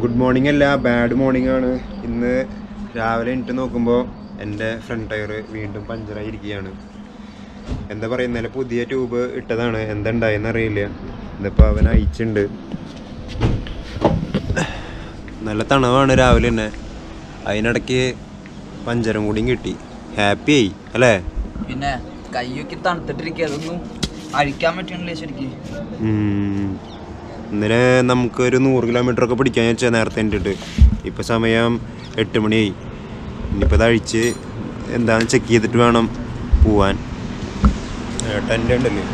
Good morning അല്ല bad morning ആണ് ഇന്ന് രാവിലെ എണീറ്റ് നോക്കുമ്പോൾ എൻ്റെ ഫ്രണ്ട് ടയർ വീണ്ടും പഞ്ചറായി ഇരിക്കുകയാണ് എന്താ പറയുക ഇന്നലെ പുതിയ ട്യൂബ് ഇട്ടതാണ് എന്താ ഉണ്ടായെന്ന് അറിയില്ല ഇതിപ്പോൾ അവൻ അയച്ചിട്ടുണ്ട് നല്ല തണവാണ് രാവിലെ തന്നെ അതിനിടയ്ക്ക് പഞ്ചരം കൂടിയും കിട്ടി ഹാപ്പി ആയി അല്ലേ പിന്നെ കൈയൊക്കെ തണുത്തിട്ടിരിക്കുക അതൊന്നും അഴിക്കാൻ പറ്റണില്ലേ ശരിക്ക് ഉം. ഇന്നലെ നമുക്കൊരു നൂറ് കിലോമീറ്റർ ഒക്കെ പിടിക്കാൻ വെച്ചാൽ നേരത്തെ എണ്ണിട്ട് ഇപ്പോൾ സമയം എട്ട് മണിയായി ഇനിയിപ്പോൾ ഇത് അഴിച്ച് എന്താണെന്ന് ചെക്ക് ചെയ്തിട്ട് വേണം പോവാൻ ടെൻ്റ് ഉണ്ടല്ലോ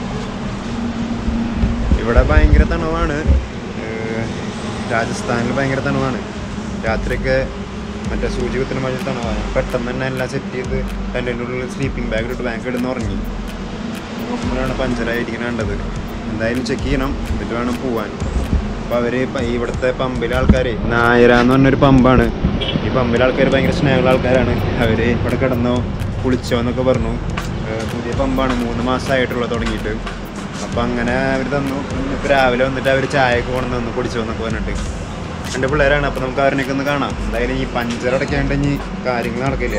ഇവിടെ ഭയങ്കര തണവാണ് ഏഹ് രാജസ്ഥാനിൽ ഭയങ്കര തണവാണ് രാത്രിയൊക്കെ മറ്റേ സൂചി കുത്തുന്ന മഴ തണവാണ് പെട്ടെന്ന് തന്നെ എല്ലാം സെറ്റ് ചെയ്ത് ടെൻറ്റിൻ്റെ ഉള്ളിൽ സ്ലീപ്പിംഗ് ബാഗ് ഇട്ട് ബാങ്ക് ഇടുന്ന് ഉറങ്ങി നോക്കുമ്പോഴാണ് പഞ്ചറായിരിക്കണ കണ്ടത് എന്തായാലും ചെക്ക് ചെയ്യണം എന്നിട്ട് വേണം പോവാൻ അപ്പോൾ അവർ ഇവിടുത്തെ പമ്പിലെ ആൾക്കാർ നായര എന്ന് പറഞ്ഞൊരു പമ്പാണ് ഈ പമ്പിലെ ആൾക്കാർ ഭയങ്കര സ്നേഹമുള്ള ആൾക്കാരാണ് അവർ ഇവിടെ കിടന്നോ കുളിച്ചോ എന്നൊക്കെ പറഞ്ഞു ഏഹ് പുതിയ പമ്പാണ് മൂന്ന് മാസമായിട്ടുള്ള തുടങ്ങിയിട്ട് അപ്പോൾ അങ്ങനെ അവർ തന്നു ഇപ്പോൾ രാവിലെ വന്നിട്ട് അവർ ചായയൊക്കെ കൊണ്ടു തന്നു കുടിച്ചോ എന്നൊക്കെ പറഞ്ഞിട്ട് എൻ്റെ പിള്ളേരാണ് അപ്പോൾ നമുക്ക് അവരിനൊക്കെ ഒന്ന് കാണാം എന്തായാലും ഈ പഞ്ചറടയ്ക്കാണ്ട് ഇനി കാര്യങ്ങൾ നടക്കില്ല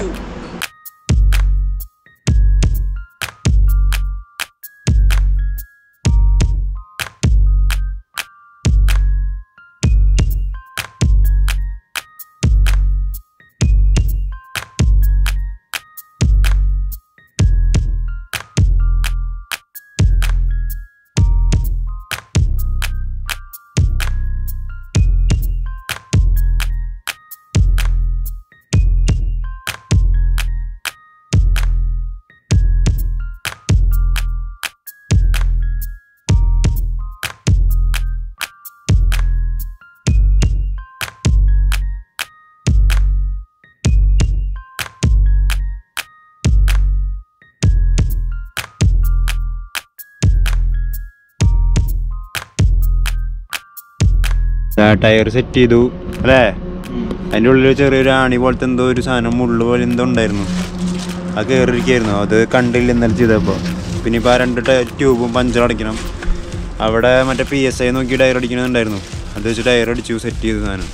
ടയർ സെറ്റ് ചെയ്തു അല്ലേ അതിൻ്റെ ഉള്ളിൽ ചെറിയൊരു ആണി പോലത്തെ എന്തോ ഒരു സാധനം മുള്ളു പോലെ എന്തോ ഉണ്ടായിരുന്നു അത് കയറിയിരിക്കായിരുന്നു അത് കണ്ടില്ല ഇന്നലെ ചെയ്തപ്പോൾ പിന്നെ ഇപ്പോൾ ആ രണ്ട് ട്യൂബും പഞ്ചർ അടയ്ക്കണം അവിടെ മറ്റേ പി എസ് ഐ നോക്കി ടയർ അടിക്കണമെന്നുണ്ടായിരുന്നു അത് വെച്ച് ടയർ അടിച്ചു സെറ്റ് ചെയ്തു സാധനം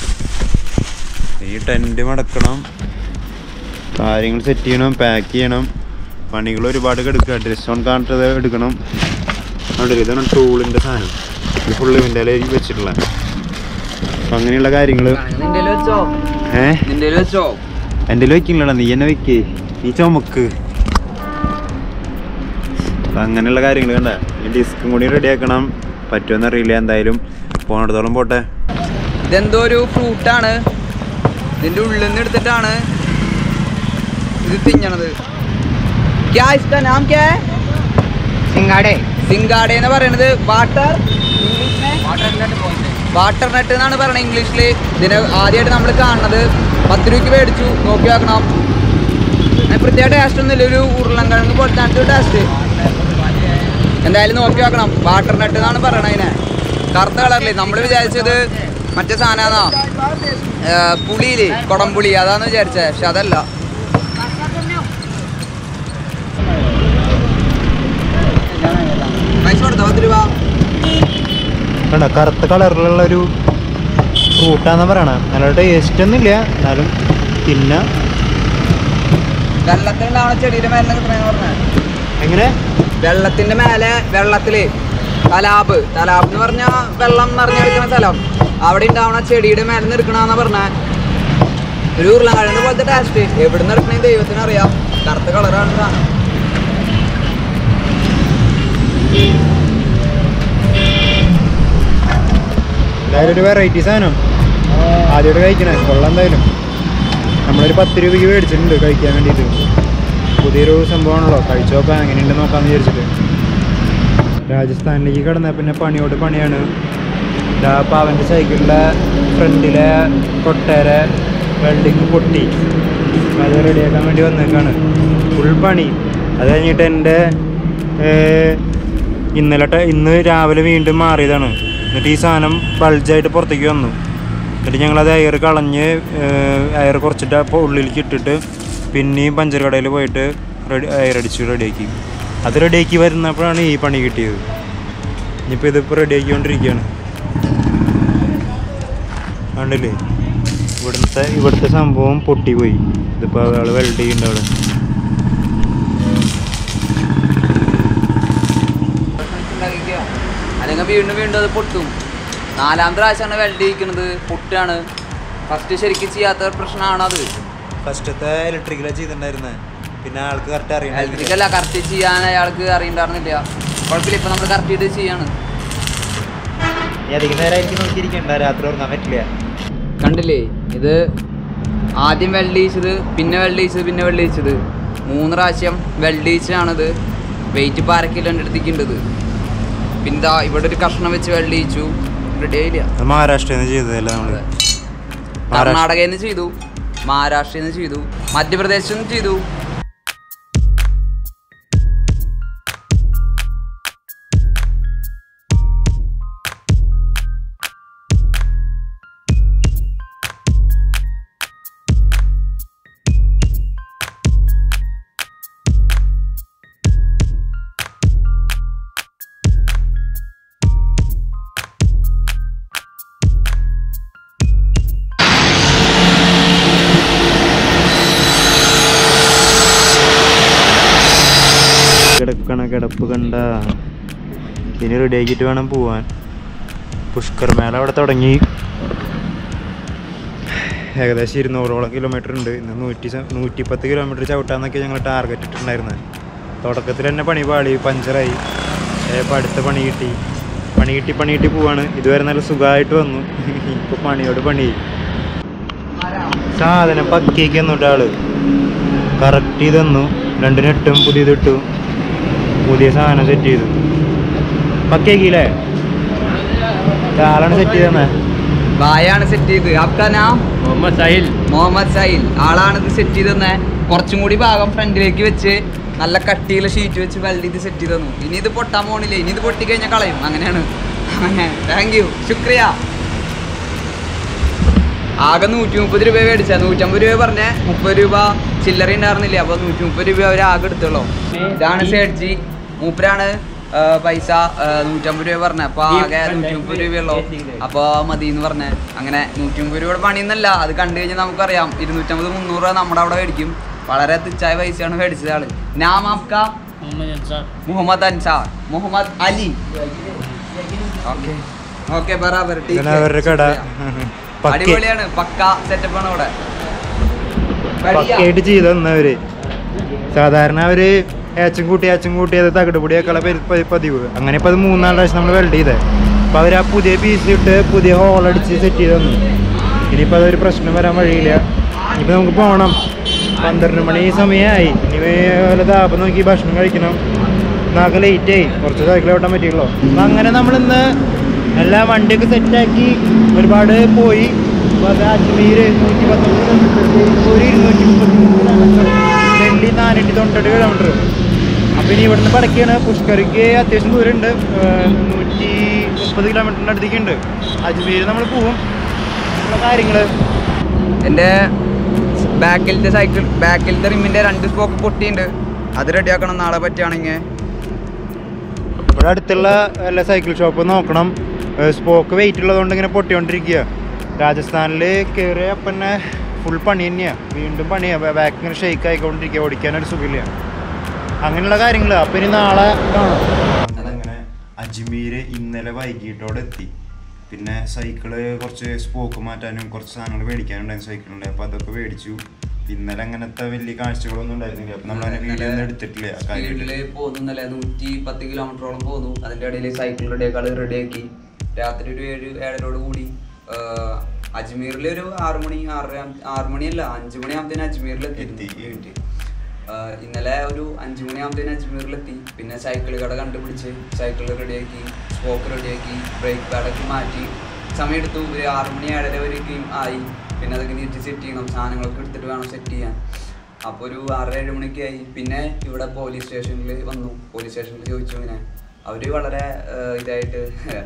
ഈ ടെൻറ്റ് മടക്കണം കാര്യങ്ങൾ സെറ്റ് ചെയ്യണം പാക്ക് ചെയ്യണം പണികൾ ഒരുപാട് എടുക്കുക ഡ്രസ് ഓൺ കാണിട്ടത് എടുക്കണം അവിടെ ഇതാണ് ടൂളിൻ്റെ സാധനം ഇത് ഫുള്ള് ഇവൻ്റെ വെച്ചിട്ടുള്ള അപ്പം അങ്ങനെയുള്ള കാര്യങ്ങൾ നിന്റെ വെച്ചോ ഏ നിന്റെ വെച്ചോ എൻ്റെ വെക്കില്ലടാ നീ എന്നെ വെക്ക് നീ ചുമക്ക് അപ്പം അങ്ങനെയുള്ള കാര്യങ്ങൾ കണ്ട ഈ ഡിസ്കും കൂടി റെഡിയാക്കണം പറ്റുമെന്ന് അറിയില്ല എന്തായാലും പോണടത്തോളം പോട്ടെ ഇതെന്തോ ഒരു ഫ്രൂട്ടാണ് ഇതിന്റെ ഉള്ളിൽ നിന്ന് എടുത്തിട്ടാണ് ഇത് തിന്നണത് ക്യാ ഇസ്കാ നാം ക്യാ ഹൈ സിംഗാടെ സിംഗാടെ എന്ന് പറയുന്നത് വാട്ടർ വാട്ടർ നെറ്റ് എന്നാണ് പറയുന്നത് ഇംഗ്ലീഷിൽ ഇതിന് ആദ്യമായിട്ട് നമ്മൾ കാണുന്നത് പത്ത് രൂപയ്ക്ക് മേടിച്ചു നോക്കി നോക്കണം അതിന് പ്രത്യേക ടേസ്റ്റ് ഒന്നുമില്ല ഒരു ഉരുളൻകിഴങ്ങ് പോലത്തെ ഒരു ടേസ്റ്റ് എന്തായാലും നോക്കി നോക്കണം വാട്ടർ നെറ്റ് എന്നാണ് പറയണത് അതിനെ കറുത്ത കളറിൽ നമ്മൾ വിചാരിച്ചത് മറ്റേ സാധനമാണോ പുളിയില് കുടംപുളി അതാന്ന് വിചാരിച്ചത് പക്ഷെ അതല്ല പൈസ കൊടുത്തോ പത്ത് രൂപ കണ്ട കറുത്ത കളറിലുള്ള ഒരു ഫ്രൂട്ടാന്ന് പറയണ നല്ല ടേസ്റ്റ് ഒന്നുമില്ല എന്നാലും തിന്ന വെള്ളത്തിലുണ്ടാവണ ചെടിയുടെ മേലെ കിട്ടണെന്ന് പറഞ്ഞ എങ്ങനെ വെള്ളത്തിന്റെ മേലെ വെള്ളത്തില് തലാബ് തലാബ് എന്ന് പറഞ്ഞാൽ വെള്ളം നിറഞ്ഞെടുക്കുന്ന സ്ഥലം അവിടെ ഉണ്ടാവണ ചെടിയുടെ മേലെ നിന്ന് എടുക്കണമെന്നാ പറഞ്ഞ ഒരു ഉരുളക്കിഴങ്ങ് പോലത്തെ ടേസ്റ്റ് എവിടെ നിന്ന് എടുക്കണേ ദൈവത്തിന് അറിയാം കറുത്ത കളറാണ് സാധനം എന്തായാലും ഒരു വെറൈറ്റി സാധനം ആദ്യമായിട്ട് കഴിക്കണേ കൊള്ളാം എന്തായാലും നമ്മളൊരു പത്ത് രൂപയ്ക്ക് മേടിച്ചിട്ടുണ്ട് കഴിക്കാൻ വേണ്ടിയിട്ട് പുതിയൊരു സംഭവമാണല്ലോ കഴിച്ചു നോക്കാം എങ്ങനെയുണ്ട് നോക്കാമെന്ന് വിചാരിച്ചിട്ട് രാജസ്ഥാനിലേക്ക് കിടന്നാൽ പിന്നെ പണിയോട് പണിയാണ് അപ്പോൾ അവൻ്റെ സൈക്കിളിലെ ഫ്രണ്ടിലെ കൊട്ടേര വെൽഡിങ് പൊട്ടി അത് റെഡിയാക്കാൻ വേണ്ടി വന്നേക്കാണ് ഫുൾ പണി അത് കഴിഞ്ഞിട്ട് എൻ്റെ ഇന്നലെ ടെ- ഇന്ന് രാവിലെ വീണ്ടും മാറിയതാണ് എന്നിട്ട് ഈ സാധനം ബൾജായിട്ട് പുറത്തേക്ക് വന്നു എന്നിട്ട് ഞങ്ങളത് എയർ കളഞ്ഞ് എയർ കുറച്ചിട്ട് അപ്പോൾ ഉള്ളിലേക്ക് ഇട്ടിട്ട് പിന്നെയും പഞ്ചർ കടയിൽ പോയിട്ട് റെഡി എയർ അടിച്ച് റെഡിയാക്കി അത് റെഡിയാക്കി വരുന്നപ്പോഴാണ് ഈ പണി കിട്ടിയത് ഇനിയിപ്പോൾ ഇതിപ്പോൾ റെഡിയാക്കിക്കൊണ്ടിരിക്കുകയാണ് കണ്ടില്ലേ ഇവിടുത്തെ ഇവിടുത്തെ സംഭവം പൊട്ടിപ്പോയി ഇതിപ്പോൾ ആൾ വെൽഡ് ചെയ്യുന്നുണ്ട് അവിടെ ഉണ്ടാക്കിക്കോ. അല്ലെങ്കിൽ വീണ്ടും വീണ്ടും അത് പൊട്ടും നാലാമത്തെ പ്രാവശ്യമാണ് വെൽഡ് ചെയ്യിക്കുന്നത് പൊട്ടാണ് ഫസ്റ്റ് ശരിക്കും ചെയ്യാത്ത ഒരു പ്രശ്നമാണ് അത് ഫസ്റ്റത്തെ ഇലക്ട്രിക്കലാണ് ചെയ്തിട്ടുണ്ടായിരുന്നത് പിന്നെ ആൾക്ക് കറക്റ്റ് അറിയണം ഇലക്ട്രിക്കല്ല കറക്റ്റ് ചെയ്യാൻ അയാൾക്ക് അറിയണ്ടായിരുന്നില്ല കുഴപ്പമില്ല ഇപ്പൊ നമ്മൾ കറക്റ്റ് ചെയ്ത് ചെയ്യാണ് അധികം നേരം എനിക്ക് നോക്കിയിരിക്കണ്ട രാത്രി ഉറങ്ങാൻ പറ്റില്ല കണ്ടില്ലേ ഇത് ആദ്യം വെൽഡ് ചെയ്യിച്ചത് പിന്നെ വെൽഡ് ചെയ്യിച്ചത് പിന്നെ വെൽഡ് ചെയ്യിച്ചത് മൂന്ന് പ്രാവശ്യം വെൽഡ് ചെയ്യിച്ചാണിത് വെയിറ്റ് ഇപ്പോൾ അര കിലോ എടുത്തിട്ടുണ്ടത് പിന്നെ ദാ ഇവിടെ ഒരു കഷ്ണം വെച്ച് വെൽഡ് ചെയ്യിച്ചു റെഡി ആയില്ല അത് മഹാരാഷ്ട്രയിൽ നിന്ന് ചെയ്തതല്ല നമ്മൾ അതെ. കർണാടകയിൽ നിന്ന് ചെയ്തു മഹാരാഷ്ട്രയിൽ നിന്ന് ചെയ്തു മധ്യപ്രദേശിൽ നിന്ന് ചെയ്തു കിടക്കണ കിടപ്പ് കണ്ട ഇനി റെഡി ആക്കിയിട്ട് വേണം പോവാൻ പുഷ്കർ മേള അവിടെ തുടങ്ങി ഏകദേശം ഇരുന്നൂറോളം കിലോമീറ്റർ ഉണ്ട് ഇന്ന് നൂറ്റി സ- നൂറ്റിപ്പത്ത് കിലോമീറ്റർ ചവിട്ടാന്നൊക്കെ ഞങ്ങൾ ടാർഗറ്റ് ഇട്ടിട്ടുണ്ടായിരുന്നത് തുടക്കത്തിൽ തന്നെ പണി പാളി പഞ്ചറായി ഇപ്പം അടുത്ത പണി കിട്ടി പണി കിട്ടി പണി കിട്ടി പോവാണ് ഇതുവരെ നല്ല സുഖമായിട്ട് വന്നു ഇപ്പോൾ പണിയോട് പണിയായി സാധനം പക്കിയേക്ക് തന്നിട്ട് ആള് കറക്റ്റ് ചെയ്ത് തന്നു രണ്ടിനിട്ടും പുതിയതിട്ടു പുതിയ സാധനം സെറ്റ് ചെയ്തു പക്കേക്കില്ലേ ആളാണ് സെറ്റ് ചെയ്ത് തന്നെ ഭായാണ് സെറ്റ് ചെയ്ത് ആപ്കാ നാം മുഹമ്മദ് സാഹിൽ മുഹമ്മദ് സൈൽ ആളാണ് ഇത് സെറ്റ് ചെയ്ത് തന്നെ കുറച്ചും കൂടി ഭാഗം ഫ്രണ്ടിലേക്ക് വെച്ച് നല്ല കട്ടിയുള്ള ഷീറ്റ് വെച്ച് വെൽഡ് ചെയ്ത് സെറ്റ് ചെയ്ത് തന്നു ഇനി ഇത് പൊട്ടാൻ പോണില്ല ഇനി ഇത് പൊട്ടി കഴിഞ്ഞാൽ കളയും അങ്ങനെയാണ് താങ്ക് യു ശുക്രിയ ആകെ നൂറ്റി മുപ്പത് രൂപ മേടിച്ച നൂറ്റമ്പത് രൂപ പറഞ്ഞ മുപ്പത് രൂപ ചില്ലറ ഉണ്ടായിരുന്നില്ല അപ്പൊ നൂറ്റി മുപ്പത് രൂപ അവർ ആകെ എടുത്തുള്ളൂ ഇതാണ് ഷേഡ്ജി മൂപ്പരാണ് ആ, പൈസ ആ, നൂറ്റമ്പത് രൂപ പറഞ്ഞ അപ്പൊ ആകെ നൂറ്റി മുപ്പത് രൂപയുള്ളൂ അപ്പൊ മതി എന്ന് പറഞ്ഞ അങ്ങനെ നൂറ്റി മുപ്പത് രൂപയുടെ പണിയൊന്നല്ല അത് കണ്ടു കഴിഞ്ഞാൽ നമുക്കറിയാം ഇരുന്നൂറ്റമ്പത് മുന്നൂറ് രൂപ നമ്മുടെ അവിടെ മേടിക്കും വളരെ തുച്ഛായ പൈസയാണ് മേടിച്ചത് ആള് നാം ആപ്ക മുഹമ്മദ് അൻസാർ മുഹമ്മദ് അലി ഓക്കെ ഓക്കെ ബറാബർ ठीक ഇതാണ് है, അവരുടെ കട ശുക്രിയ. പക്ക അടിപൊളിയാണ് പക്ക സെറ്റപ്പ് ആണ് ഇവിടെ പക്കയായിട്ട് ചെയ്ത് തന്നവര് സാധാരണ അവര് ഏച്ചും കൂട്ടി ഏച്ചും കൂട്ടി അത് തകിട് പൊടിയൊക്കെയുള്ള പതിവ് അങ്ങനെ ഇപ്പൊ അത് മൂന്നാം പ്രാവശ്യം നമ്മൾ വെൽഡ് ചെയ്തേ അപ്പൊ അവർ ആ പുതിയ പീസ് ഇട്ട് പുതിയ ഹോൾ അടിച്ച് സെറ്റ് ചെയ്ത് തന്നു ഇനിയിപ്പോൾ അതൊരു പ്രശ്നം വരാൻ വഴിയില്ല ഇനിയിപ്പോൾ നമുക്ക് പോകണം പന്ത്രണ്ട് മണി സമയമായി ഇനി വല്ല താപം നോക്കി ഭക്ഷണം കഴിക്കണം നാളെ ലേറ്റ് ആയി കുറച്ച് സൈക്കിൾ ഓട്ടാൻ പറ്റിയുള്ളൂ അപ്പം അങ്ങനെ നമ്മളിന്ന് എല്ലാ വണ്ടിയൊക്കെ സെറ്റാക്കി ഒരുപാട് പോയി അപ്പോൾ അത് അജ്മീർ നൂറ്റി പത്തൊമ്പത് കിലോമീറ്റർ ഒരു ഇരുന്നൂറ്റി മുപ്പത്തി കിലോമീറ്റർ ഡൽഹി നാനൂറ്റി തൊണ്ണൂറ്റെട്ട് കിലോമീറ്റർ അപ്പം ഇനി ഇവിടുന്ന് പടക്കാണ് പുഷ്കറിക്ക് അത്യാവശ്യം ദൂരമുണ്ട് നൂറ്റി മുപ്പത് കിലോമീറ്ററിൻ്റെ അടുത്തേക്ക് ഉണ്ട് അജ്മീർ നമ്മൾ പോവും ഉള്ള കാര്യങ്ങൾ എൻ്റെ ബാക്കിലത്തെ സൈക്കിൾ ബാക്കിലത്തെ റിമ്മിൻ്റെ രണ്ട് സ്പോക്ക് പൊട്ടിയുണ്ട് അത് റെഡിയാക്കണം നാളെ പറ്റുകയാണെങ്കിൽ ഇവിടെ അടുത്തുള്ള എല്ലാ സൈക്കിൾ ഷോപ്പ് നോക്കണം സ്പോക്ക് വെയിറ്റ് ഉള്ളതുകൊണ്ട് ഇങ്ങനെ പൊട്ടിക്കൊണ്ടിരിക്കുക രാജസ്ഥാനിൽ കയറിയ പിന്നെ ഫുൾ പണി തന്നെയാണ് വീണ്ടും പണിയാണ് ബാക്ക് ഇങ്ങനെ ഷെയ്ക്ക് ആയിക്കൊണ്ടിരിക്കുക ഓടിക്കാനൊരു സുഖമില്ല അങ്ങനെയുള്ള കാര്യങ്ങൾ അപ്പം ഇനി നാളെ കാണാം അങ്ങനെ അജ്മീർ ഇന്നലെ വൈകിട്ടോടെ എത്തി പിന്നെ സൈക്കിള് കുറച്ച് സ്പോക്ക് മാറ്റാനും കുറച്ച് സാധനങ്ങൾ മേടിക്കാനുണ്ടായിരുന്നു സൈക്കിളുണ്ട് അപ്പോൾ അതൊക്കെ മേടിച്ചു ഇന്നലെ അങ്ങനത്തെ വലിയ കാഴ്ചകളൊന്നും ഉണ്ടായിരുന്നില്ല അപ്പം നമ്മളങ്ങനെ വീഡിയോ ഒന്നും എടുത്തിട്ടില്ല ആ കാര്യമായിട്ട് സ്പീഡിൽ പോകുന്നല്ലേ നൂറ്റി പത്ത് കിലോമീറ്ററോളം പോന്നു അതിൻ്റെ ഇടയിൽ സൈക്കിൾ റെഡിയാക്കാൾ റെഡിയാക്കി രാത്രി ഒരു ഏഴ് ഏഴരോട് കൂടി അജ്മീറിൽ ഒരു ആറ് മണി ആറര ആറ് മണിയല്ല അഞ്ച് മണിയാകുമ്പത്തേന് അജ്മീറിൽ എത്തി. എത്തി ആഹ് ഇന്നലെ ഒരു അഞ്ച് മണിയാകുമ്പത്തേന് അജ്മീറിലെത്തി പിന്നെ സൈക്കിൾ കട കണ്ടുപിടിച്ച് സൈക്കിൾ റെഡിയാക്കി സ്പോക്ക് റെഡിയാക്കി ബ്രേക്ക് പാഡൊക്കെ മാറ്റി സമയമെടുത്തു ഒരു ആറ് മണി ഏഴര വരെയൊക്കെയും ആയി പിന്നെ അതൊക്കെ നീട്ടി സെറ്റ് ചെയ്യണം സാധനങ്ങളൊക്കെ എടുത്തിട്ട് വേണം സെറ്റ് ചെയ്യാൻ അപ്പോൾ ഒരു ആറര ഏഴ് മണിയൊക്കെ ആയി പിന്നെ ഇവിടെ പോലീസ് സ്റ്റേഷനിൽ വന്നു പോലീസ് സ്റ്റേഷനിൽ ചോദിച്ചു ഇങ്ങനെ അവർ വളരെ ആഹ് ഇതായിട്ട്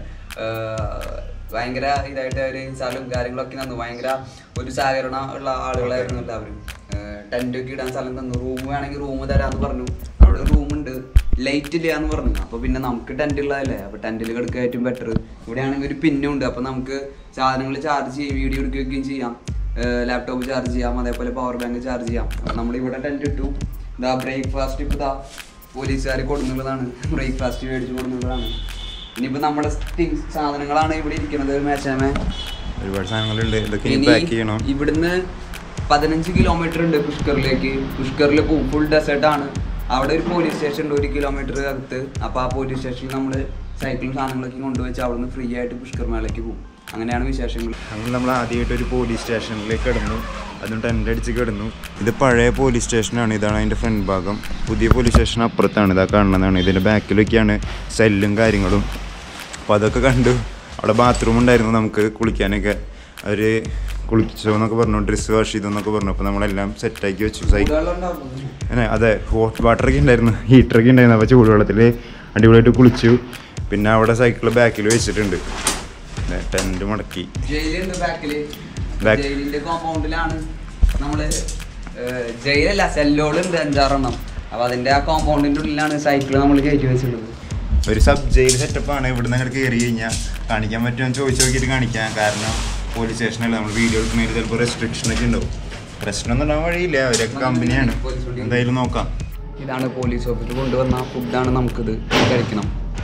ആഹ് ഭയങ്കര ഇതായിട്ട് അവർ സ്ഥലവും കാര്യങ്ങളൊക്കെ തന്നു ഭയങ്കര ഒരു സഹകരണം ഉള്ള ആളുകളായിരുന്നു എല്ലാവരും ടെൻ്റ് ഒക്കെ ഇടാൻ സ്ഥലം തന്നു റൂം വേണമെങ്കിൽ റൂം തരാമെന്ന് പറഞ്ഞു അവിടെ റൂമുണ്ട് ലൈറ്റ് ഇല്ല എന്ന് പറഞ്ഞു അപ്പോൾ പിന്നെ നമുക്ക് ടെൻ്റ് ഉള്ളതല്ലേ അപ്പോൾ ടെൻറ്റിൽ കിടക്കുക ഏറ്റവും ബെറ്റർ ഇവിടെയാണെങ്കിൽ ഒരു പിന്നുണ്ട് അപ്പോൾ നമുക്ക് സാധനങ്ങൾ ചാർജ് ചെയ്യും വീഡിയോ എടുക്കുകയും ചെയ്യാം ലാപ്ടോപ്പ് ചാർജ് ചെയ്യാം അതേപോലെ പവർ ബാങ്ക് ചാർജ് ചെയ്യാം അപ്പോൾ നമ്മൾ ഇവിടെ ടെൻറ്റ് ഇട്ടു ഇതാ ബ്രേക്ക്ഫാസ്റ്റ് ഇപ്പോൾ ഇതാ പോലീസുകാർ കൊടുക്കുന്നുള്ളതാണ് ബ്രേക്ക്ഫാസ്റ്റ് മേടിച്ച് കൊടുക്കുന്നുള്ളതാണ് ഇനിയിപ്പോൾ നമ്മുടെ തിങ്സ് സാധനങ്ങളാണ് ഇവിടെ ഇരിക്കുന്നത് മേച്ചാമേ ഒരുപാട് സാധനങ്ങളുണ്ട് ഇതൊക്കെ ഇനി ഇനി പാക്ക് ചെയ്യണം ഇവിടുന്ന് പതിനഞ്ച് കിലോമീറ്റർ ഉണ്ട് പുഷ്കറിലേക്ക് പുഷ്കറിൽ ഫുൾ ഡെസേർട്ട് ആണ് അവിടെ ഒരു പോലീസ് സ്റ്റേഷൻ ഉണ്ട് ഒരു കിലോമീറ്റർ അകത്ത് അപ്പോൾ ആ പോലീസ് സ്റ്റേഷനിൽ നമ്മൾ സൈക്കിളും സാധനങ്ങളൊക്കെ കൊണ്ടുവച്ച് അവിടുന്ന് ഫ്രീ ആയിട്ട് പുഷ്കർ മേളയ്ക്ക് പോകും അങ്ങനെയാണ് വിശേഷങ്ങൾ അങ്ങനെ നമ്മൾ ആദ്യമായിട്ട് ഒരു പോലീസ് സ്റ്റേഷനിലേക്ക് കിടന്നു അതും ടെൻ്റ് അടിച്ച് കിടന്നു ഇത് പഴയ പോലീസ് സ്റ്റേഷനാണ് ഇതാണ് അതിൻ്റെ ഫ്രണ്ട് ഭാഗം പുതിയ പോലീസ് സ്റ്റേഷൻ അപ്പുറത്താണ് ഇതാ കാണുന്നതാണ് ഇതിൻ്റെ ബാക്കിലൊക്കെയാണ് സെല്ലും കാര്യങ്ങളും അപ്പോൾ അതൊക്കെ കണ്ടു അവിടെ ബാത്റൂം ഉണ്ടായിരുന്നു നമുക്ക് കുളിക്കാനൊക്കെ അവർ കുളിച്ചോ എന്നൊക്കെ പറഞ്ഞു ഡ്രസ്സ് വാഷ് ചെയ്തു എന്നൊക്കെ പറഞ്ഞു അപ്പോൾ നമ്മളെല്ലാം സെറ്റാക്കി വെച്ചു സൈക്കിൾ അങ്ങനെ അതെ ഹോട്ട് വാട്ടറൊക്കെ ഉണ്ടായിരുന്നു ഹീറ്ററൊക്കെ ഉണ്ടായിരുന്നു അപ്പോൾ ചൂടുവെള്ളത്തിൽ അടിപൊളിയായിട്ട് കുളിച്ചു പിന്നെ അവിടെ സൈക്കിൾ ബാക്കിൽ വെച്ചിട്ടുണ്ട് ടെൻറ്റ് മുടക്കി ജയിലുണ്ട് ബാക്കില് Back. ജയിലിന്റെ കോമ്പൗണ്ടിലാണ് നമ്മള് ഏഹ്, ജയിലല്ല സെല്ലോളുണ്ട് അഞ്ചാറെണ്ണം അപ്പൊ അതിന്റെ ആ കോമ്പൗണ്ടിന്റെ ഉള്ളിലാണ് സൈക്കിൾ നമ്മൾ കയറ്റി വെച്ചിട്ടുള്ളത് ഒരു സബ് ജയിൽ സെറ്റപ്പാണ് ഇവിടുന്ന് അങ്ങോട്ട് കയറി കഴിഞ്ഞാൽ കാണിക്കാൻ പറ്റുമോ ചോദിച്ചു നോക്കിയിട്ട് കാണിക്കാം കാരണം പോലീസ് സ്റ്റേഷനല്ല നമ്മൾ വീഡിയോ എടുക്കുന്നതിൽ ചിലപ്പോൾ റെസ്ട്രിക്ഷൻ ഒക്കെ ഉണ്ടാവും പ്രശ്നമൊന്നും ഉണ്ടാവാൻ വഴിയില്ല അവരൊക്കെ കമ്പനിയാണ് എന്തായാലും നോക്കാം ഇതാണ് പോലീസ് ഓഫീസിൽ കൊണ്ടുവന്ന ഫുഡാണ് നമുക്കിത് കഴിക്കണം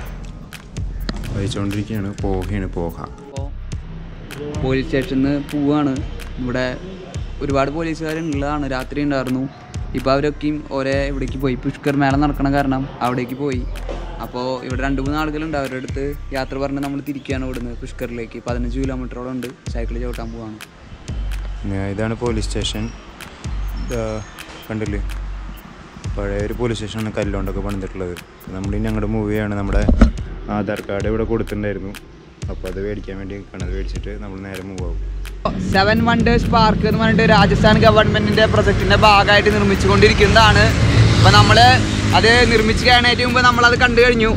കഴിച്ചുകൊണ്ടിരിക്കുകയാണ് പോവുകയാണ് പോകാം അപ്പോൾ പോലീസ് സ്റ്റേഷനിൽ പോവാണ് ഇവിടെ ഒരുപാട് പോലീസുകാരുള്ളതാണ് രാത്രി ഉണ്ടായിരുന്നു ഇപ്പോൾ അവരൊക്കെയും ഒരേ ഇവിടേക്ക് പോയി പുഷ്കർ മേള നടക്കണ കാരണം അവിടേക്ക് പോയി അപ്പോൾ ഇവിടെ രണ്ട് മൂന്ന് ആളുകളുണ്ട് അവരുടെ അടുത്ത് യാത്ര പറഞ്ഞ് നമ്മൾ തിരിക്കുകയാണ് ഇവിടുന്ന് പുഷ്കറിലേക്ക് പതിനഞ്ച് കിലോമീറ്ററോളം ഉണ്ട് സൈക്കിൾ ചവിട്ടാൻ പോവാണ് പിന്നെ ഇതാണ് പോലീസ് സ്റ്റേഷൻ ഇതാ കണ്ടില്ലേ പഴയ ഒരു പോലീസ് സ്റ്റേഷനാണ് കല്ലുകൊണ്ടൊക്കെ പണിതിട്ടുള്ളത് നമ്മളിനി അങ്ങോട്ട് മൂവ് ചെയ്യാണ് നമ്മുടെ ആധാർ കാർഡ് ഇവിടെ കൊടുത്തിട്ടുണ്ടായിരുന്നു അപ്പോൾ അത് മേടിക്കാൻ വേണ്ടി കണത് മേടിച്ചിട്ട് നമ്മൾ നേരെ മൂവ് ആവും സെവൻ വണ്ടേഴ്സ് പാർക്ക് എന്ന് പറഞ്ഞിട്ട് രാജസ്ഥാൻ ഗവൺമെന്റിന്റെ പ്രൊജക്ടിന്റെ ഭാഗമായിട്ട് നിർമ്മിച്ചുകൊണ്ടിരിക്കുന്നതാണ് അപ്പൊ നമ്മള് അത് നിർമ്മിച്ച് കഴിയാനായിട്ട് മുമ്പ് നമ്മൾ അത് കണ്ടു കഴിഞ്ഞു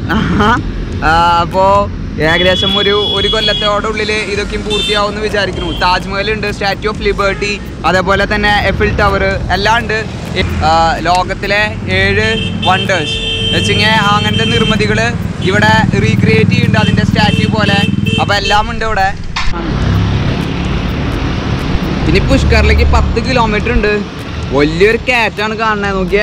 അപ്പോൾ ഏകദേശം ഒരു ഒരു കൊല്ലത്തോടുള്ളിൽ ഇതൊക്കെയും പൂർത്തിയാവും എന്ന് വിചാരിക്കുന്നു താജ്മഹൽ ഉണ്ട് സ്റ്റാച്യു ഓഫ് ലിബർട്ടി അതേപോലെ തന്നെ എഫിൽ ടവർ എല്ലാം ഉണ്ട് ആ, ലോകത്തിലെ ഏഴ് വണ്ടേഴ്സ് വെച്ചിങ്ങനെ അങ്ങനത്തെ നിർമ്മിതികൾ ഇവിടെ റീക്രിയേറ്റ് ചെയ്യുന്നുണ്ട് അതിൻ്റെ സ്റ്റാച്യു പോലെ അപ്പോൾ എല്ലാം ഉണ്ട് ഇവിടെ ഇനി പുഷ്കറിലേക്ക് പത്ത് കിലോമീറ്റർ ഉണ്ട് വലിയൊരു കാറ്റാണ് കാണുന്നത് നോക്കിയേ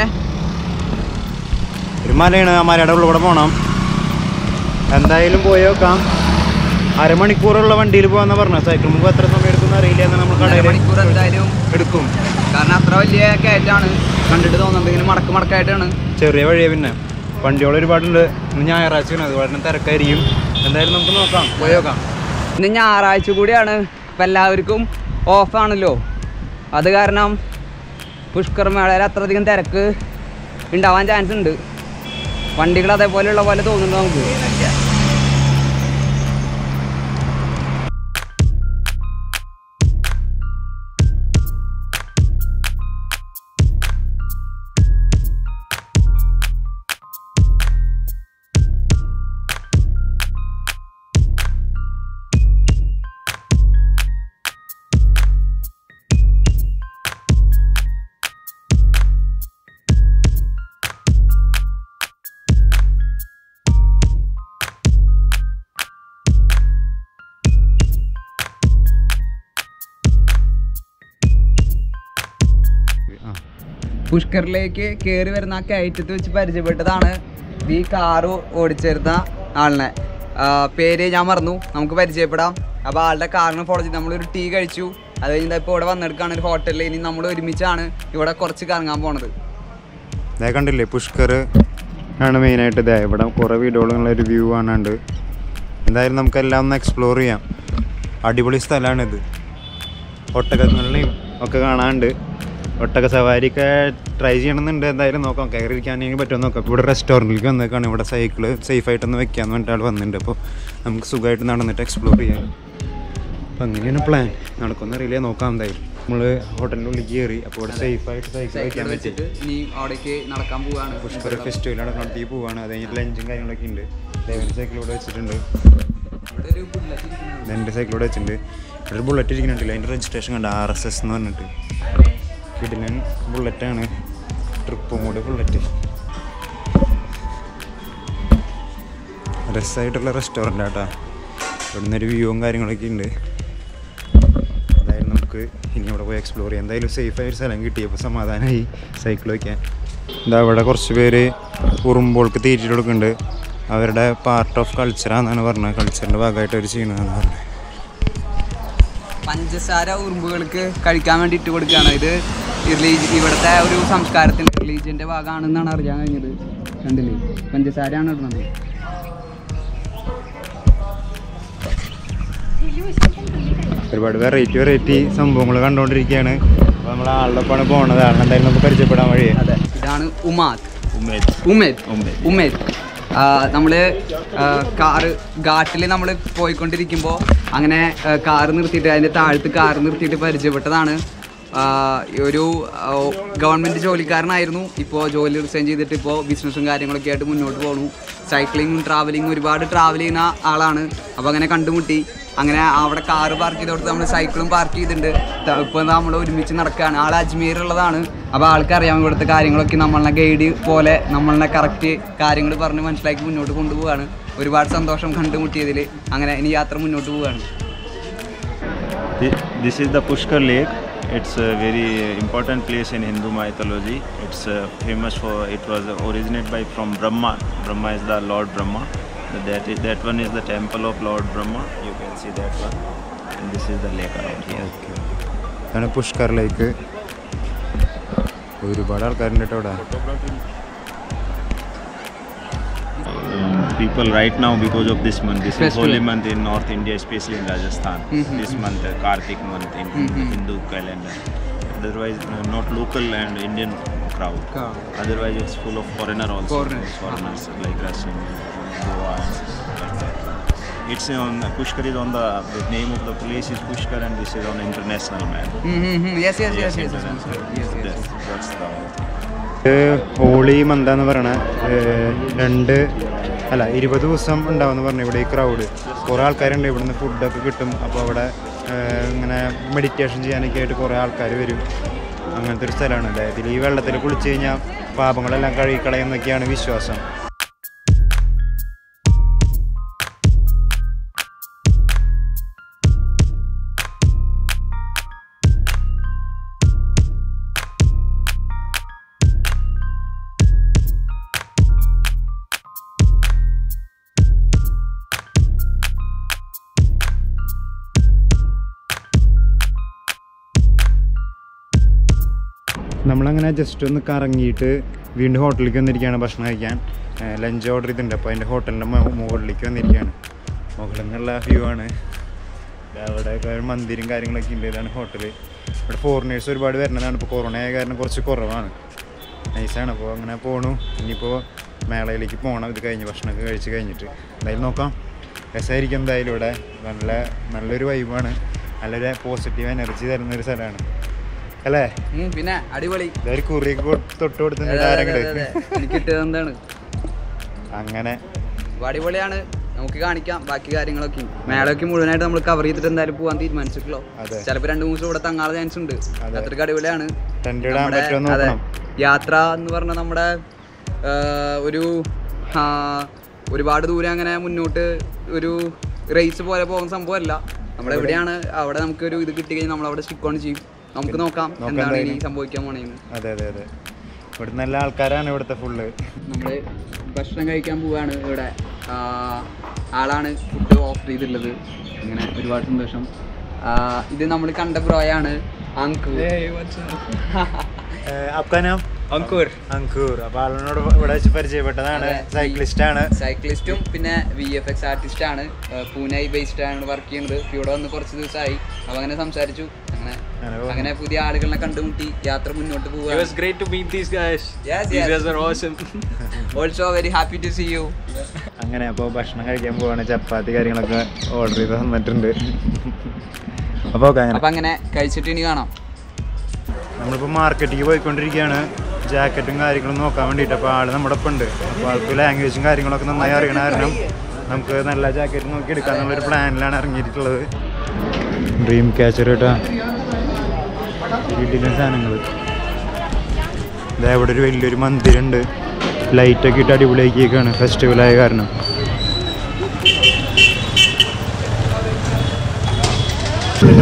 ഒരു മലയാണ് ആ മലയുടെ ഉള്ളിൽ കൂടെ പോകണം എന്തായാലും പോയി നോക്കാം അരമണിക്കൂറുള്ള വണ്ടിയിൽ പോകാന്ന് പറഞ്ഞ സൈക്കിൾ മുമ്പ് എത്ര സമയം എടുക്കും അറിയില്ല എന്ന് നമ്മൾ ഒന്നര കടയിൽ മണിക്കൂർ എന്തായാലും എടുക്കും കാരണം അത്ര വലിയ കയറ്റാണ് കണ്ടിട്ട് തോന്നുന്നത് ഇങ്ങനെ മടക്ക് മടക്കായിട്ടാണ് ചെറിയ വഴിയാ പിന്നെ വണ്ടികൾ ഒരുപാടുണ്ട് ഇന്ന് ഞായറാഴ്ചയാണ് അതുപോലെ തന്നെ തിരക്കായിരിക്കും എന്തായാലും നമുക്ക് നോക്കാം പോയി നോക്കാം ഇന്ന് ഞായറാഴ്ച കൂടിയാണ് ഇപ്പം എല്ലാവർക്കും ഓഫാണല്ലോ അത് കാരണം പുഷ്കർ മേളയിൽ അത്രയധികം തിരക്ക് ഉണ്ടാവാൻ ചാൻസ് ഉണ്ട് വണ്ടികൾ അതേപോലെയുള്ള പോലെ തോന്നുന്നുണ്ട് നമുക്ക് ആ പുഷ്കറിലേക്ക് കയറി വരുന്ന ആ കയറ്റത്ത് വെച്ച് പരിചയപ്പെട്ടതാണ് ഈ കാറ് ഓടിച്ചേർന്ന ആളിനെ ആ, പേര് ഞാൻ മറന്നു നമുക്ക് പരിചയപ്പെടാം അപ്പോൾ ആളുടെ കാറിന് ഫോളോ ചെയ്ത് നമ്മളൊരു ടീ കഴിച്ചു അത് കഴിഞ്ഞാൽ ഇപ്പോൾ ഇവിടെ വന്നെടുക്കുകയാണ് ഒരു ഹോട്ടലിൽ ഇനി നമ്മൾ ഒരുമിച്ചാണ് ഇവിടെ കുറച്ച് കറങ്ങാൻ പോണത് ഇതേ കണ്ടില്ലേ പുഷ്കർ ആണ് മെയിനായിട്ട് ഇതേ ഇവിടെ കുറേ വീടുകളുള്ള ഒരു വ്യൂ കാണാണ്ട് എന്തായാലും നമുക്കെല്ലാം ഒന്ന് എക്സ്പ്ലോർ ചെയ്യാം അടിപൊളി സ്ഥലമാണിത് ഒട്ടകങ്ങളിലെയും ഒക്കെ കാണാണ്ട് ഒട്ടക സവാരിയൊക്കെ ട്രൈ ചെയ്യണമെന്നുണ്ട് എന്തായാലും നോക്കാം കയറിയിരിക്കാനെങ്കിൽ പറ്റുമോ നോക്കാം ഇപ്പോൾ ഇവിടെ റെസ്റ്റോറൻറ്റിലേക്ക് വന്നേക്കാണ് ഇവിടെ സൈക്കിള് സേഫായിട്ടൊന്ന് വെക്കാമെന്ന് പറഞ്ഞിട്ട് ആൾ വന്നിട്ടുണ്ട് അപ്പോൾ നമുക്ക് സുഖമായിട്ട് നടന്നിട്ട് എക്സ്പ്ലോർ ചെയ്യാം അപ്പം അങ്ങനെയാണ് പ്ലാൻ നടക്കുമെന്ന് അറിയില്ല നോക്കാം എന്തായാലും നമ്മൾ ഹോട്ടലിൻ്റെ ഉള്ളിൽ കയറി അപ്പോൾ ഇവിടെ സേഫായിട്ട് സൈക്കിൾ സൈക്കിൾ വെക്കാൻ പറ്റി വെച്ചിട്ട് ഇനി അവിടേക്ക് നടക്കാൻ പോവാണ് പുഷ്കർ ഫെസ്റ്റിവൽ നടത്തി പോവാണ് അത് കഴിഞ്ഞിട്ട് ലഞ്ചും കാര്യങ്ങളൊക്കെ ഉണ്ട് ദേവൻ്റെ സൈക്കിൾ ഇവിടെ വെച്ചിട്ടുണ്ട് ഇവിടെ ഒരു bullet ഇരിക്കുന്നുണ്ട്. എൻ്റെ സൈക്കിൾ ഇവിടെ വെച്ചിട്ടുണ്ട് ഇവിടെ ഒരു ബുള്ളറ്റ് ഇരിക്കുന്നുണ്ടല്ലോ അതിൻ്റെ രജിസ്ട്രേഷൻ കണ്ട് ആർ എസ് എസ് എന്ന് പറഞ്ഞിട്ട് കിടിലൻ ബുള്ളറ്റാണ് ട്രിപ്പ് മോഡ് ബുള്ളറ്റ് രസമായിട്ടുള്ള റെസ്റ്റോറൻ്റ് ആട്ടാ ഇവിടുന്ന് ഒരു വ്യൂവും കാര്യങ്ങളൊക്കെ ഉണ്ട് അതായത് നമുക്ക് ഇനി അവിടെ പോയി എക്സ്പ്ലോർ ചെയ്യാം എന്തായാലും സേഫായ ഒരു സ്ഥലം കിട്ടിയപ്പോൾ സമാധാനമായി സൈക്കിൾ വയ്ക്കാൻ എന്താ അവിടെ കുറച്ച് പേര് ഉറുമ്പോൾക്ക് തീറ്റിട്ട് കൊടുക്കുന്നുണ്ട് അവരുടെ പാർട്ട് ഓഫ് കൾച്ചറാണെന്നാണ് പറഞ്ഞത് കൾച്ചറിൻ്റെ ഭാഗമായിട്ട് അവർ ചെയ്യണതെന്ന് പറഞ്ഞത് പഞ്ചസാര ഉറുമ്പുകൾക്ക് കഴിക്കാൻ വേണ്ടി ഇട്ട് കൊടുക്കുകയാണ് ഇത് റിലീജ് ഇവിടുത്തെ ഒരു സംസ്കാരത്തിൻ്റെ റിലീജിയൻ്റെ ഭാഗമാണെന്നാണ് അറിയാൻ കഴിഞ്ഞത് കണ്ടില്ലേ പഞ്ചസാരയാണ് ഇടുന്നത് ഒരുപാട് വെറൈറ്റി വെറൈറ്റി സംഭവങ്ങൾ കണ്ടുകൊണ്ടിരിക്കുകയാണ് അപ്പോൾ നമ്മൾ ആളുടെ ഒപ്പമാണ് പോണത് ആളിനെ എന്തായാലും നമുക്ക് പരിചയപ്പെടാൻ വഴിയേ അതെ ഇതാണ് ഉമാദ് ഉമേദ് ഉമേദ് ഉമേദ്. ഉമേദ് നമ്മൾ കാറ് ഘാട്ടിൽ നമ്മൾ പോയിക്കൊണ്ടിരിക്കുമ്പോൾ അങ്ങനെ കാറ് നിർത്തിയിട്ട് അതിൻ്റെ താഴത്ത് കാറ് നിർത്തിയിട്ട് പരിചയപ്പെട്ടതാണ് ആ, ഒരു ഗവൺമെൻറ് ജോലിക്കാരനായിരുന്നു ഇപ്പോൾ ജോലി റിസൈൻ ചെയ്തിട്ട് ഇപ്പോൾ ബിസിനസ്സും കാര്യങ്ങളൊക്കെ ആയിട്ട് മുന്നോട്ട് പോകണു സൈക്ലിങ്ങും ട്രാവലിങ്ങും ഒരുപാട് ട്രാവൽ ചെയ്യുന്ന ആളാണ് അപ്പോൾ അങ്ങനെ കണ്ടുമുട്ടി അങ്ങനെ അവിടെ കാറ് പാർക്ക് ചെയ്തോടത്ത് നമ്മൾ സൈക്കിളും പാർക്ക് ചെയ്തിട്ടുണ്ട് ത- ഇപ്പോൾ നമ്മൾ ഒരുമിച്ച് നടക്കുകയാണ് ആൾ അജ്മീറുള്ളതാണ് അപ്പോൾ ആൾക്കറിയാം ഇവിടുത്തെ കാര്യങ്ങളൊക്കെ നമ്മളെ ഗൈഡ് പോലെ നമ്മളെ കറക്റ്റ് കാര്യങ്ങൾ പറഞ്ഞ് മനസ്സിലാക്കി മുന്നോട്ട് കൊണ്ടുപോവാണ് ഒരുപാട് സന്തോഷം കണ്ടുമുട്ടിയതിൽ അങ്ങനെ ഇനി യാത്ര മുന്നോട്ട് പോവുകയാണ് Thi- This is the Pushkar Lake. It's a very uh, important place in Hindu mythology. It's uh, famous for it was originated by from Brahma. Brahma is the Lord Brahma. So That is, that one is the temple of Lord Brahma. You can see that one. And this is the lake around here. ഇതാണ് പുഷ്കറിലേക്ക് ഒരുപാട് ആൾക്കാരുണ്ട് കേട്ടോ അവിടെ Um, people right now because of this month. This is Festival. holy month in North India, especially in Rajasthan. Mhm. This month, uh, Kartik month in Mhm. Hindu calendar. Otherwise, uh, not local and Indian crowd. Otherwise, it's full of foreigner also. Foreigners. Foreigners like Russian, Goa, and like that. It's on Pushkar is on the, the name of the place is Pushkar and this is on international map. Yes yes yes yes international. That's, that's the ഇത് ഹോളി മന്ത എന്ന് പറയണ ഏഹ്, രണ്ട് അല്ല ഇരുപത് ദിവസം ഉണ്ടാവുമെന്ന് പറഞ്ഞു ഇവിടെ ഈ ക്രൗഡ് കുറേ ആൾക്കാരുണ്ട് ഇവിടുന്ന് ഫുഡൊക്കെ കിട്ടും അപ്പോൾ അവിടെ ഏഹ്, ഇങ്ങനെ മെഡിറ്റേഷൻ ചെയ്യാനൊക്കെ ആയിട്ട് കുറേ ആൾക്കാർ വരും അങ്ങനത്തെ ഒരു സ്ഥലമാണ് അതായത് ഈ വെള്ളത്തിൽ കുളിച്ച് കഴിഞ്ഞാൽ പാപങ്ങളെല്ലാം കഴുകിക്കളയെന്നൊക്കെയാണ് വിശ്വാസം നമ്മളങ്ങനെ ജസ്റ്റ് ഒന്ന് കറങ്ങിയിട്ട് വീണ്ടും ഹോട്ടലിലേക്ക് വന്നിരിക്കുകയാണ് ഭക്ഷണം കഴിക്കാൻ ലഞ്ച് ഓർഡർ ചെയ്തിട്ടുണ്ട് അപ്പോൾ അതിൻ്റെ ഹോട്ടലിൻ്റെ മുകളിലേക്ക് വന്നിരിക്കുകയാണ് മുകളിൽ നിന്നുള്ള വ്യൂ ആണ് അവിടെ ഒക്കെ ഒരു മന്ദിരം കാര്യങ്ങളൊക്കെ ഉണ്ട് ഇതാണ് ഹോട്ടൽ ഇവിടെ ഫോറിനേഴ്സ് ഒരുപാട് വരുന്നതാണ് ഇപ്പോൾ കൊറോണ ആയ കാരണം കുറച്ച് കുറവാണ് നൈസാണ് അപ്പോൾ അങ്ങനെ പോണു ഇനിയിപ്പോൾ മേളയിലേക്ക് പോകണം ഇത് കഴിഞ്ഞ് ഭക്ഷണമൊക്കെ കഴിച്ച് കഴിഞ്ഞിട്ട് എന്തായാലും നോക്കാം രസമായിരിക്കും എന്തായാലും ഇവിടെ നല്ല നല്ലൊരു വൈബാണ് നല്ലൊരു പോസിറ്റീവ് എനർജി തരുന്ന ഒരു സ്ഥലമാണ് അല്ലേ ഉം, പിന്നെ അടിപൊളി ഇതൊരു കുറിയൊക്കെ കൊടുത്ത് തൊട്ട് അതെ, കൊടുത്തിട്ടുണ്ട് അതെ, ആരെങ്കിലും അതെ, അതെ. എനിക്ക് കിട്ടിയത് എന്താണ് അങ്ങനെ അപ്പോൾ അടിപൊളിയാണ് നമുക്ക് കാണിക്കാം ബാക്കി കാര്യങ്ങളൊക്കെ മേളൊക്കെ മുഴുവനായിട്ട് നമ്മൾ കവർ ചെയ്തിട്ട് എന്തായാലും പോകാൻ തീരുമാനിച്ചിട്ടുള്ളൂ അതെ. ചിലപ്പോൾ രണ്ട് മൂന്ന് ദിവസം ഇവിടെ തങ്ങാനുള്ള ചാൻസ് ഉണ്ട് അതെ. അത്രയ്ക്ക് അടിപൊളിയാണ് ടെൻ്റ് ഇടാൻ നമ്മുടെ- പറ്റുമോ അതെ നോക്കണം യാത്ര എന്ന് പറഞ്ഞാൽ നമ്മുടെ ആ, ഒരു ആ, ഒരുപാട് ദൂരം അങ്ങനെ മുന്നോട്ട് ഒരു റേസ് പോലെ പോകുന്ന സംഭവമല്ല നമ്മൾ എവിടെയാണ് അവിടെ നമുക്കൊരു ഇത് കിട്ടി കഴിഞ്ഞാൽ നമ്മൾ അവിടെ സ്റ്റിക്ക് ഓൺ ചെയ്യും നമുക്ക് നോക്കാം നോക്കാം എന്താണ് ഇനി എന്തായാലും. സംഭവിക്കാൻ പോണേന്ന് അതെ അതെ അതെ ഇവിടെ നല്ല ആൾക്കാരാണ് ഇവിടുത്തെ ഫുള്ള് നമ്മൾ ഭക്ഷണം കഴിക്കാൻ പോവാണ് ഇവിടെ ആ, ആളാണ് ഫുഡ് ഓഫർ ചെയ്തിട്ടുള്ളത് അങ്ങനെ ഒരുപാട് സന്തോഷം ആ, ഇത് നമ്മൾ കണ്ട ബ്രോയാണ് അങ്കു അപ്പനാം അങ്കൂർ അങ്കൂർ അപ്പൊ ആളിനോട് ഇവിടെ വെച്ച് പരിചയപ്പെട്ടതാണ് അതെ. സൈക്ലിസ്റ്റ് ആണ് സൈക്ലിസ്റ്റും പിന്നെ വി എഫ് എക്സ് ആർട്ടിസ്റ്റ് ആണ് ആ, പൂനെ ബേസ്ഡ് ആണ് വർക്ക് ചെയ്യുന്നത് ഇപ്പൊ ഇവിടെ വന്ന് കുറച്ച് ദിവസമായി അപ്പൊ അങ്ങനെ സംസാരിച്ചു അങ്ങനെ അങ്ങനെ പോകുന്നു. അങ്ങനെ പുതിയ ആളുകളെ കണ്ടുമുട്ടി യാത്ര മുന്നോട്ട് It was പോവുക great to meet these guys. Yes, these yes. guys are awesome. Also very happy to see you അങ്ങനെ അപ്പോൾ ഭക്ഷണം കഴിക്കാൻ പോവാണ് ചപ്പാത്തി കാര്യങ്ങളൊക്കെ ഓർഡർ ചെയ്ത് തന്നിട്ടുണ്ട് അപ്പോൾ ഓക്കെ അങ്ങനെ അപ്പൊ അങ്ങനെ കഴിച്ചിട്ട് ഇനി കാണാം നമ്മളിപ്പോൾ മാർക്കറ്റിലേക്ക് പോയിക്കൊണ്ടിരിക്കുകയാണ് ജാക്കറ്റും കാര്യങ്ങളും നോക്കാൻ വേണ്ടിയിട്ട് അപ്പോൾ ആൾ നമ്മുടെ ഒപ്പം ഉണ്ട് അപ്പോൾ ആൾക്ക് ലാംഗ്വേജും കാര്യങ്ങളൊക്കെ നന്നായി അറിയണ കാരണം നമുക്ക് നല്ല ജാക്കറ്റ് നോക്കി എടുക്കാന്നുള്ളൊരു പ്ലാനിലാണ് ഇറങ്ങിയിട്ടുള്ളത് ഡ്രീം ക്യാച്ചർ കേട്ടാ വീട്ടിലെ സാധനങ്ങൾ ഇതാ ഇവിടെ ഒരു വലിയൊരു മന്ദിരമുണ്ട് ലൈറ്റൊക്കെ ഇട്ട് അടിപൊളിയാക്കിയേക്കാണ് ഫെസ്റ്റിവലായ കാരണം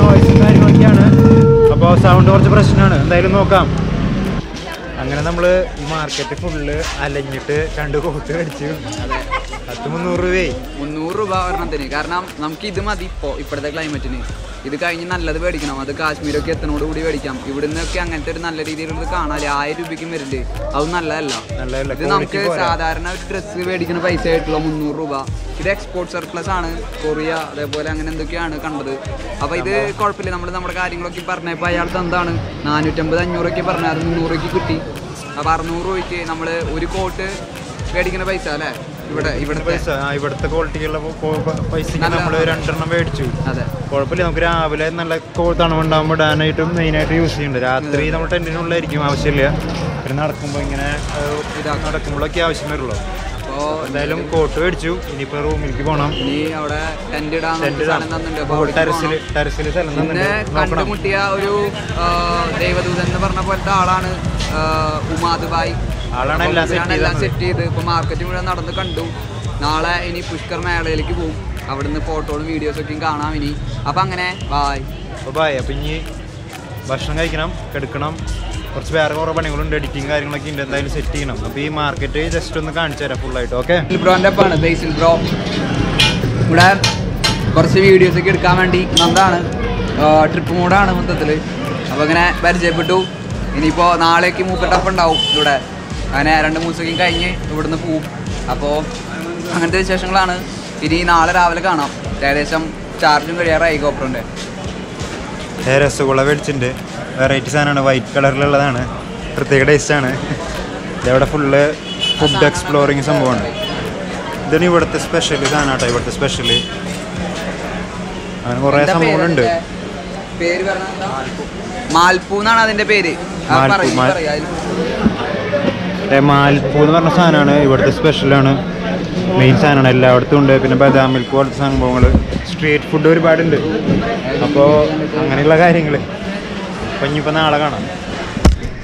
നോയ്സും കാര്യങ്ങളൊക്കെയാണ് അപ്പോൾ സൗണ്ട് കുറച്ച് പ്രശ്നമാണ് എന്തായാലും നോക്കാം അങ്ങനെ നമ്മൾ ഈ മാർക്കറ്റ് ഫുള്ള് അലഞ്ഞിട്ട് രണ്ട് കോട്ട് മേടിച്ചു പത്ത് മുന്നൂറ് രൂപയായി മുന്നൂറ് രൂപ ഒരെണ്ണത്തിന് കാരണം നമുക്ക് ഇത് മതി ഇപ്പോൾ ഇപ്പോഴത്തെ ക്ലൈമറ്റിന് ഇത് കഴിഞ്ഞ് നല്ലത് മേടിക്കണം അത് കാശ്മീരൊക്കെ എത്തനോട് കൂടി മേടിക്കാം ഇവിടുന്നൊക്കെ അങ്ങനത്തെ ഒരു നല്ല രീതിയിലുള്ളത് കാണാല്ലേ ആയിരം രൂപയ്ക്കും വരുന്നുണ്ട് അത് നല്ലതല്ല നല്ലതല്ല, ഇത് quality നമുക്ക് പോരാ. സാധാരണ ഒരു ഡ്രസ്സ് മേടിക്കുന്ന പൈസ ആയിട്ടുള്ള മുന്നൂറ് രൂപ ഇത് എക്സ്പോർട്ട് സർപ്ലസ് ആണ് കൊറിയ അതേപോലെ അങ്ങനെ എന്തൊക്കെയാണ് കണ്ടത് അപ്പോൾ ഇത് കുഴപ്പമില്ല നമ്മൾ നമ്മുടെ കാര്യങ്ങളൊക്കെ പറഞ്ഞപ്പോൾ അയാൾ എന്താണ് നാനൂറ്റമ്പത് അഞ്ഞൂറൊക്കെ പറഞ്ഞാൽ അത് മുന്നൂറ് രൂപയ്ക്ക് കിട്ടി അപ്പോൾ അറുന്നൂറ് രൂപയ്ക്ക് നമ്മൾ ഒരു കോട്ട് മേടിക്കുന്ന പൈസ അല്ലേ ഇവിടെ ഇവിടുത്തെ പൈസ ആ, ഇവിടുത്തെ ക്വാളിറ്റിയുള്ള പൈസക്ക് നല്ല- നമ്മൾ രണ്ടെണ്ണം മേടിച്ചു അതെ കുഴപ്പമില്ല നമുക്ക് രാവിലെ നല്ല കോ- തണുവുണ്ടാകുമ്പോൾ ഇടാനായിട്ടും മെയിനായിട്ട് യൂസ് ചെയ്യുന്നുണ്ട് രാത്രി നമ്മൾ ടെൻറ്റിനുള്ളിലായിരിക്കും ആവശ്യമില്ല പിന്നെ നടക്കുമ്പോൾ ഇങ്ങനെ ഏഹ്, ഇതാക്കാം. നടക്കുമ്പോഴൊക്കെ ആവശ്യം വരുള്ളൂ അപ്പോൾ എന്തായാലും കോട്ട് മേടിച്ചു ഇനിയിപ്പോൾ റൂമിലേക്ക് പോകണം ഇനി അവിടെ ടെന്റ് ഇടാൻ ടെന്റ് സ്ഥലം തന്നിട്ടുണ്ട് അപ്പോൾ അവിടേക്ക് ടെറസിൽ പോകണം. ടെറസിൽ സ്ഥലം പിന്നെ തന്നിട്ടുണ്ട് നോക്കണം കണ്ടുമുട്ടിയ ഒരു ആ, ദൈവദൂതൻ എന്ന് പറഞ്ഞ പോലത്തെ ആളാണ് ആ, ഉമാദ് ബായ് ആളാണ് അപ്പം എല്ലാം set ഇവരാണ് എല്ലാം ചെയ്തത്. സെറ്റ് ചെയ്ത് ഇപ്പൊ മാർക്കറ്റ് മുഴുവൻ നടന്ന് കണ്ടു നാളെ ഇനി പുഷ്കർ മേളയിലേക്ക് പോകും അവിടുന്ന് ഫോട്ടോകളും വീഡിയോസ് ഒക്കെയും കാണാം ഇനി അപ്പൊ അങ്ങനെ ബായ് അപ്പോൾ ബായ് അപ്പം ഇനി ഭക്ഷണം കഴിക്കണം കിടക്കണം കുറച്ച് വേറെ കുറേ പണികളുണ്ട് എഡിറ്റിങ് കാര്യങ്ങളൊക്കെ ഉണ്ട് എന്തായാലും സെറ്റ് ചെയ്യണം അപ്പോൾ ഈ മാർക്കറ്റ് ജസ്റ്റ് ഒന്ന് കാണിച്ചു തരാം ഫുള്ളായിട്ട് ഓക്കെ ബ്രോന്റെ ഒപ്പാണ് ബേസിൽ ബ്രോ ഇവിടെ കുറച്ച് വീഡിയോസ് ഒക്കെ എടുക്കാൻ വേണ്ടി നന്ദാണ് ട്രിപ്പ് മൂടാണ് മൊത്തത്തിൽ അപ്പോൾ ഇങ്ങനെ പരിചയപ്പെട്ടു ഇനിയിപ്പോൾ നാളേക്ക് മൂക്കട്ടപ്പ് ഉണ്ടാവും ഇവിടെ അങ്ങനെ രണ്ട് മൂന്ന് ദിവസം കഴിഞ്ഞ് ഇവിടുന്ന് പോവും അപ്പോൾ അങ്ങനത്തെ വിശേഷങ്ങളാണ് ഇനി നാളെ രാവിലെ കാണാം ഏകദേശം ചാർജും കഴിയാറായി ഗോപ്രോൻ്റെ രസഗുള മേടിച്ചിട്ടുണ്ട് വെറൈറ്റി സാധനമാണ് വൈറ്റ് കളറിലുള്ളതാണ് പ്രത്യേക ടേസ്റ്റാണ് ഇതവിടെ ഫുള്ള് ഫുഡ് എക്സ്പ്ലോറിങ് സംഭവമാണ് ഇതിന് ഇവിടുത്തെ സ്പെഷ്യൽ സാധനം കേട്ടോ ഇവിടുത്തെ സ്പെഷ്യൽ അങ്ങനെ കുറേ സംഭവങ്ങളുണ്ട് പേര് പറഞ്ഞാ മാൽപ്പൂ എന്നാണ് അതിന്റെ പേര് ആ, മാൽപ്പൂ, പറയ്, മാൽ- പറയ്, അതില് ഏ, മാൽപ്പൂ എന്ന് പറഞ്ഞ സാധനമാണ് ഇവിടുത്തെ സ്പെഷ്യലാണ് മെയിൻ സാധനമാണ് എല്ലായിടത്തും ഉണ്ട് പിന്നെ ബദാം മിൽക്ക് പോലത്തെ സംഭവങ്ങൾ സ്ട്രീറ്റ് ഫുഡ് ഒരുപാടുണ്ട് അപ്പോൾ അങ്ങനെയുള്ള കാര്യങ്ങൾ അപ്പം ഇനിയിപ്പോൾ നാളെ കാണാം